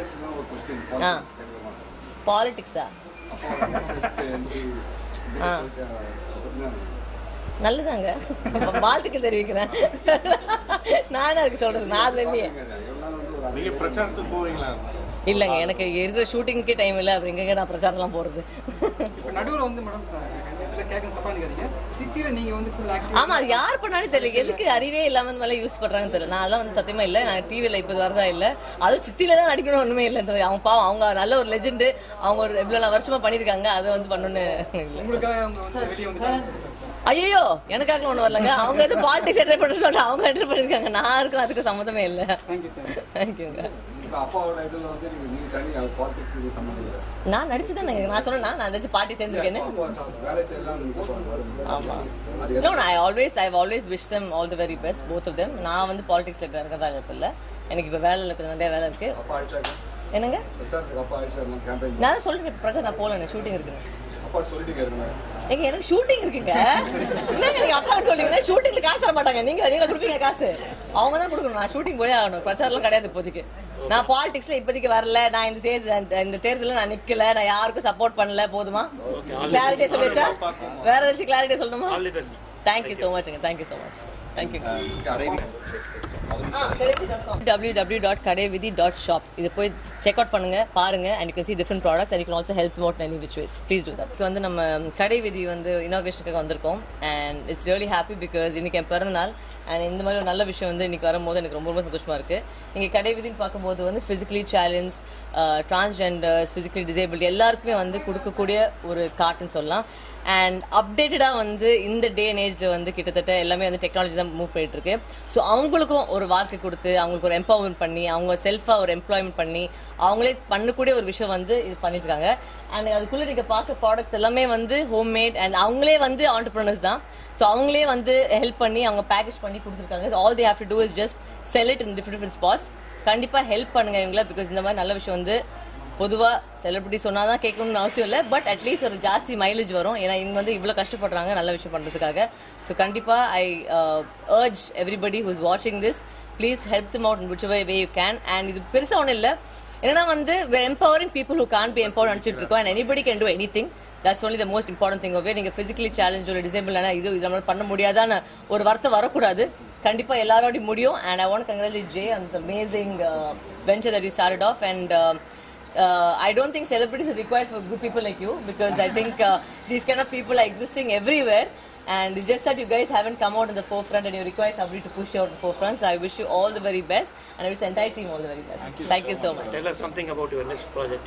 Introduction ஒரு question ஆ. பாலிடிக்ஸா ஆ. நல்லதாங்க வாழ்த்துக்கு தெரிவிக்கிறேன் நானும் அதுக்கு சொல்றது நான் அதுல இருந்து நீங்க பிரச்சாரத்துக்கு போவீங்களா இல்லைங்க எனக்கு இருக்கிற ஷூட்டிங்க்கே டைம் இல்லை அப்படிங்க நான் பிரச்சாரம்லாம் போறது இப்போ நடுவில் வந்து மேடம் இதில் கேட்க தப்பா நினைக்காதீங்க சித்தியில நீங்க வந்து ஃபுல் ஆக்டிவ் ஆமா அது யார் பண்ணாலும் தெரியல எதுக்கு அறிவே இல்லாம இந்த மாதிரி யூஸ் பண்றாங்கன்னு தெரியல நான் அதெல்லாம் வந்து சத்தியமா இல்ல நான் டிவில இப்ப வரதா இல்ல அதுவும் சித்தில தான் நடிக்கணும் ஒண்ணுமே இல்ல இந்த அவங்க பாவம் அவங்க நல்ல ஒரு லெஜெண்ட் அவங்க ஒரு இவ்வளவு வருஷமா பண்ணிருக்காங்க அதை வந்து பண்ணணும்னு இல்ல உங்களுக்காக அவங்க வந்து வெளியே வந்து ஐயோ எனக்காக ஒண்ணு வரலங்க அவங்க எது பாலிடிக்ஸ் என்டர் பண்ண சொல்லிட்டு அவங்க என்டர் பண்ணிருக்காங்க நான் இருக்கும் அதுக்கு சம்மந்தமே இல்ல தேங்க்யூ தேங்க்யூ தேங்க்யூங்க இப்போ அப்பாவோட இதில் வந்து நீங்க நீங்க தனி பாலிடிக்ஸ் இது சம்மந்தம் இல்லை நான் நடிச்சுதான் நான் சொன்னேன்னா நான் நடிச்சு பாட்டி சேர்ந்துருக்கேன்னு அப்பா வேலை செய்யலாம் நீங்க ஆமா அது No, no, I always, I've always wished them all the very best, both of them. நான் வந்து பாலிடிக்ஸ்ல இருக்கிறதா இப்போ இல்லை எனக்கு இப்போ வேலை கொஞ்சம் நிறைய வேலை இருக்கு அப்பா அடிச்சாங்க என்னங்க பிரசாரத்துக்கு அப்பா அடிச்சாங்க கேம்பெயின் நான் தான் சொல்றேன் பிரச்சனை நான் போகல எனக்கு ஷூட்டிங் இருக்குங்க அப்பா சொல்லிட்டீங்க இருக்கணும் எங்க எனக்கு ஷூட்டிங் இருக்குங்க என்னங்க நீங்க அப்பா கிட்ட சொல்றீங்கன்னா ஷூட்டிங்ல காசு தர மாட்டாங்க நீங்க நீங்க கொடுப்பீங்க காசு அவங்க தான் கொடுக்கணும் நான் ஷூட்டிங் போய் ஆகணும் பிரச்சாரம்லாம் கிடையாது இப்போதைக்கு நான் பாலிடிக்ஸ்ல இப்போதைக்கு வரல நான் இந்த தேர்தல் இந்த தேர்தலில் நான் நிக்கல நான் யாருக்கும் சப்போர்ட் பண்ணல போதுமா கிளாரிட்டியா சொல்லிச்சா வேற ஏதாச்சும் கிளாரிட்டியா சொல்லணுமா தேங்க்யூ ஸோ மச்ங்க thank you so much thank you www.kadevidi.shop இது போய் செக் அவுட் பண்ணுங்க பாருங்க and you can see different products and you can also help them out in any which ways please do that இப்போ வந்து நம்ம கடை விதி வந்து இனாகிரேஷனுக்காக வந்திருக்கோம் and it's really happy because இன்னைக்கு என் பிறந்த நாள் அண்ட் இந்த மாதிரி ஒரு நல்ல விஷயம் வந்து இன்னைக்கு வரும்போது எனக்கு ரொம்ப ரொம்ப சந்தோஷமா இருக்கு நீங்க கடை விதின்னு பார்க்கும்போது வந்து physically challenge transgenders physically disable எல்லாருக்குமே வந்து கொடுக்கக்கூடிய ஒரு காட்டுன்னு சொல்லலாம் அண்ட் அப்டேட்டடாக வந்து இந்த டே அண்ட் ஏஜ்ல வந்து கிட்டத்தட்ட எல்லாமே வந்து டெக்னாலஜி தான் மூவ் பண்ணிட்டு இருக்கு ஸோ அவங்களுக்கும் ஒரு வாழ்க்கை கொடுத்து அவங்களுக்கு ஒரு எம்பவர்மெண்ட் பண்ணி அவங்க செல்ஃபாக ஒரு எம்ப்ளாய்மெண்ட் பண்ணி அவங்களே பண்ணக்கூடிய ஒரு விஷயம் வந்து இது பண்ணிட்டு இருக்காங்க அண்ட் அதுக்குள்ள நீங்க பார்க்க ப்ராடக்ட்ஸ் எல்லாமே வந்து ஹோம் மேட் அண்ட் அவங்களே வந்து ஆண்டர்பிரினர்ஸ் தான் ஸோ அவங்களே வந்து ஹெல்ப் பண்ணி அவங்க பேக்கேஜ் பண்ணி கொடுத்துருக்காங்க all they have to do is just sell it in different different spots கண்டிப்பா ஹெல்ப் பண்ணுங்க இவங்கள பிகாஸ் இந்த மாதிரி நல்ல விஷயம் வந்து பொதுவா செலிபிரிட்டி சொன்னாதான் கேட்கணும்னு அவசியம் இல்லை பட் அட்லீஸ்ட் ஒரு ஜாஸ்தி மைலேஜ் வரும் ஏன்னா இவங்க வந்து இவ்வளவு கஷ்டப்படுறாங்க நல்ல விஷயம் பண்றதுக்காக ஸோ கண்டிப்பா I urge everybody who is watching this please help them out in whichever way you can and இது பெருசா ஒன்றும் இல்லை ஏன்னா வந்து we're empowering people who can't be empowered நினைச்சிட்டு இருக்கோம் and anybody can do anything that's only the most important thing of it நீங்க physically challenged ஒரு டிசேபிள் ஆனா இது இது நம்மளால பண்ண முடியாதான்னு ஒரு வார்த்தை வரக்கூடாது கண்டிப்பா எல்லாரோடையும் முடியும் and I want to congratulate Jay on this amazing uh, venture that you started off and uh, uh, I don't think celebrities are required for good people like you because I think uh, these kind of people are existing everywhere. And it's just that you guys haven't come out in the forefront and you require somebody to push you out in the forefront. So I wish you all the very best and I wish the entire team all the very best. Thank you, so much. Tell us something about your next project.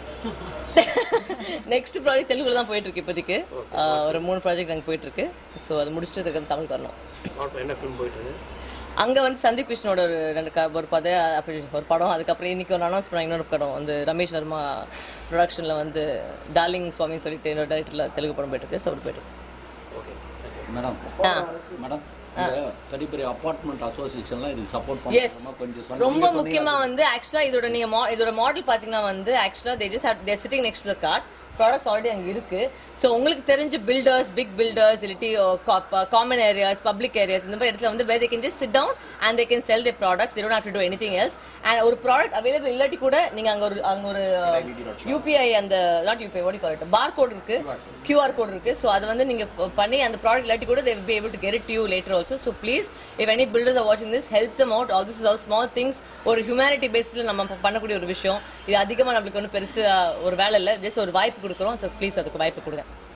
Next project தெலுங்குல தான் போயிட்டு இருக்கு இப்போதைக்கு Uh, ஒரு மூணு project அங்கே போயிட்டு இருக்கு ஸோ அது முடிச்சுட்டு அதுக்கு தமிழுக்கு வரணும் What என்ன ஃபிலிம் போயிட்டு இருக்கு அங்க வந்து சந்தீப் கிருஷ்ணோட ஒரு ரெண்டு க- ஒரு பத அப்படி ஒரு படம் அதுக்கப்புறம் இன்னைக்கு ஒரு அனௌன்ஸ் பண்ணாங்க இன்னொரு படம் வந்து ரமேஷ் வர்மா ப்ரொடக்ஷன்ல வந்து டார்லிங் சுவாமி சொல்லிட்டு இன்னொரு டைரக்டர்ல தெலுங்கு படம் போயிட்டு இருக்கு ஸோ போயிட்டு இருக்கு. ஓகே மேடம் ஆ மேடம் இந்த பெரிய பெரிய அபார்ட்மெண்ட் அசோசியேஷன்லாம் இதுக்கு சப்போர்ட் எஸ் பண்ணுறாங்க கொஞ்சம் சொன்னீங்க. ரொம்ப நீங்க முக்கியமா வந்து ஆக்சுவலா இதோட நீங்க mo- இதோட மாடல் பாத்தீங்கன்னா வந்து ஆக்சுவலா they just there sitting next the cart products already அங்க இருக்கு ஸோ உங்களுக்கு தெரிஞ்ச பில்டர்ஸ் பிக் பில்டர்ஸ் இல்லாட்டி காமன் ஏரியாஸ் பப்ளிக் ஏரியாஸ் இந்த மாதிரி இடத்துல வந்து they can just sit down and they can sell the products they don't have to do anything else and ஒரு ப்ராடக்ட் அவைலபிள் இல்லாட்டி கூட நீங்க அங்க ஒரு அங்க ஒரு யூபிஐ அந்த நாட் யூபிஐ ஓடி கால் பார் கோட் இருக்கு QR கோட் இருக்கு ஸோ அது வந்து நீங்க ப- பண்ணி அந்த ப்ராடக்ட் இல்லாட்டி கூட they will be able to get it to you later also so please if any builders are watching this help them out all this is all small things ஒரு ஹியூமனிட்டி பேஸ்ல நம்ம ப- பண்ணக்கூடிய ஒரு விஷயம் இது அதிகமா நம்மளுக்கு ஒன்றும் பெருசு ஒரு வேலை இல்லை ஜஸ்ட் ஒரு வாய்ப்பு கொடுக்குறோம் ஸோ ப்ளீஸ் அதுக்கு வாய்ப்பு கொடுங்க